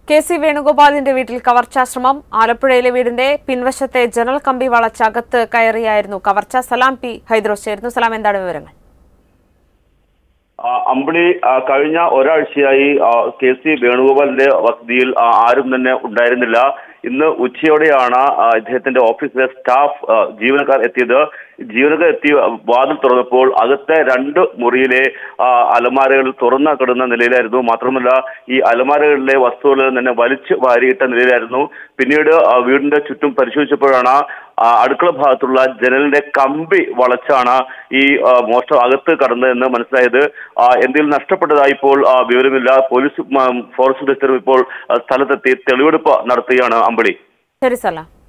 K C വേണുഗോപാലിന്റെ വീട്ടിൽ കവർച്ചാശ്രമം ആലപ്പുഴയിലെ വീടിന്റെ പിൻവശത്തെ ജനൽ കമ്പി വളച്ച് അകത്ത് കയറിയായിരുന്നു കവർച്ച സലാം പി ഹൈദ്രോസ് ചേരുന്നു സലാം എന്താണ് വിവരങ്ങൾ ആ, അമ്പിളി ആ, കഴിഞ്ഞ ഒരാഴ്ചയായി ആ, കെ സി വേണുഗോപാലിന്റെ വസതിയിൽ ആ, ആരും തന്നെ ഉണ്ടായിരുന്നില്ല ഇന്ന് ഉച്ചയോടെയാണ് ആ, ഇദ്ദേഹത്തിന്റെ ഓഫീസിലെ സ്റ്റാഫ് ആ, ജീവനക്കാർ എത്തിയത് ജീവനക്കാർ എത്തി വാതിൽ തുറന്നപ്പോൾ അകത്തെ രണ്ട് മുറിയിലെ ആ, അലമാരകൾ തുറന്ന കിടന്ന നിലയിലായിരുന്നു മാത്രമല്ല ഈ അലമാരകളിലെ വസ്തുക്കൾ തന്നെ വലിച്ചു വാരിയിട്ട നിലയിലായിരുന്നു പിന്നീട് ആ, വീടിന്റെ ചുറ്റും പരിശോധിച്ചപ്പോഴാണ് ആ, അടുക്കള ഭാഗത്തുള്ള ജനലിന്റെ കമ്പി വളച്ചാണ് ഈ ആ, മോഷണം അകത്ത് കടന്നതെന്ന് മനസ്സിലായത് ആ, എന്തെങ്കിലും നഷ്ടപ്പെട്ടതായി ഇപ്പോൾ ആ, വിവരമില്ല പോലീസ് ഫോറസ്റ്റ് ഉദ്യോഗസ്ഥരും ഇപ്പോൾ ആ, സ്ഥലത്തെത്തി തെളിവെടുപ്പ് നടത്തുകയാണ് അമ്പളി ശരി സലാം